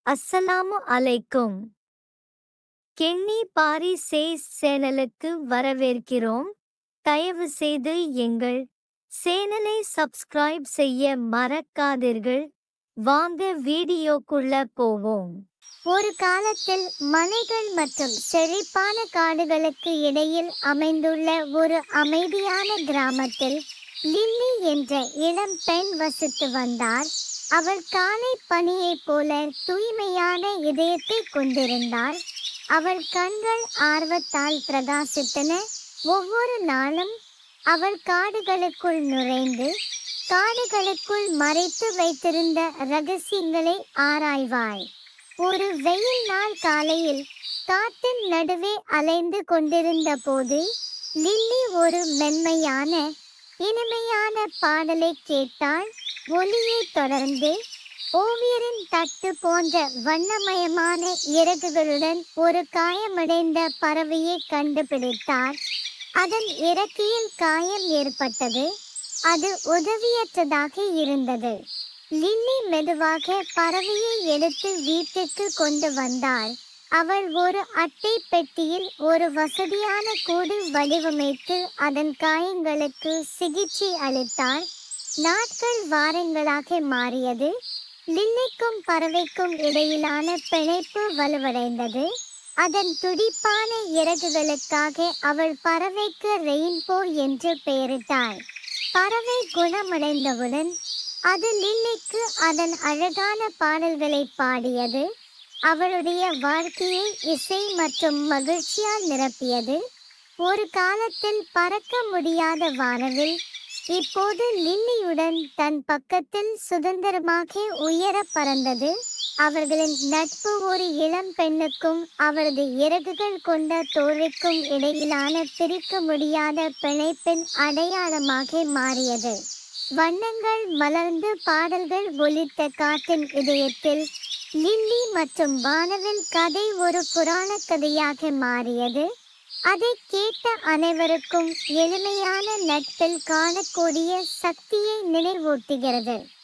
அஸ்ஸலாமு அலைக்கும் Kenny Pari chase சேனலுக்கு வரவேற்கிறோம் தயவு செய்து எங்கள் சேனலை சப்ஸ்கிரைப் செய்ய மறக்காதீர்கள் வாங்க வீடியோக்குள்ள போவோம் ஒரு காலத்தில் மலைகள் மற்றும் செழிப்பான காடுகளுக்கு இடையில் அமைந்துள்ள ஒரு அமைதியான கிராமத்தில் லில்லி என்ற இளம் பெண் வசித்து வந்தார் அவள் காலை பனியைப் போல தூய்மையான இதயத்தை கொண்டிருந்தாள் அவள் கண்கள் ஆர்வத்தால் பிரகாசித்தன ஒவ்வொரு நாளும் அவள் காடுகளுக்குள் நுழைந்து காடுகளுக்குள் மறைத்து வைத்திருந்த ரகசியங்களை ஆராய்வாள் ஒரு வெயில் நாள் காலையில் காட்டின் நடுவே அலைந்து கொண்டிருந்த போது லில்லி ஒரு மென்மையான இனிமையான பாடலை கேட்டாள் ஒலியை தொடர்ந்து ஓவியரின் தட்டு போன்ற வண்ணமயமான இறகுகளுடன் ஒரு காயமடைந்த பறவையை கண்டுபிடித்தார் அதன் இறக்கையில் காயம் ஏற்பட்டது அது உதவியற்றதாக இருந்தது லில்லி மெதுவாக பறவையை எடுத்து வீட்டுக்கு கொண்டு வந்தாள் அவள் ஒரு அட்டை பெட்டியில் ஒரு வசதியான கூடு வடிவமைத்து அதன் காயங்களுக்கு சிகிச்சை அளித்தாள் நாட்கள் வாரங்களாக மாறியது லில்லிக்கும் பறவைக்கும் இடையிலான பிணைப்பு வலுவடைந்தது அதன் துடிப்பான இறகுகளுக்காக அவள் பறவைக்கு ரெயின்போ என்று பெயரிட்டாள் பறவை குணமடைந்தவுடன் அது லில்லிக்கு அதன் அழகான பாடல்களை பாடியது அவளுடைய வாழ்க்கையை இசை மற்றும் மகிழ்ச்சியால் நிரப்பியது ஒரு காலத்தில் பறக்க முடியாத வானவில் இப்போது லில்லியுடன் தன் பக்கத்தில் சுதந்திரமாக உயர பறந்தது அவர்களின் நட்பு ஒரு இளம் பெண்ணுக்கும் அவரது இறகுகள் கொண்ட தோழிக்கும் இடையிலான பிரிக்க முடியாத பிணைப்பின் அடையாளமாக மாறியது வண்ணங்கள் மலர்ந்து பாடல்கள் ஒலித்த காட்டின் இதயத்தில் லில்லி மற்றும் வானவில் கதை ஒரு புராண கதையாக மாறியது அதை கேட்ட அனைவருக்கும் எளிமையான நட்பில் காணக்கூடிய சக்தியை நினைவூட்டுகிறது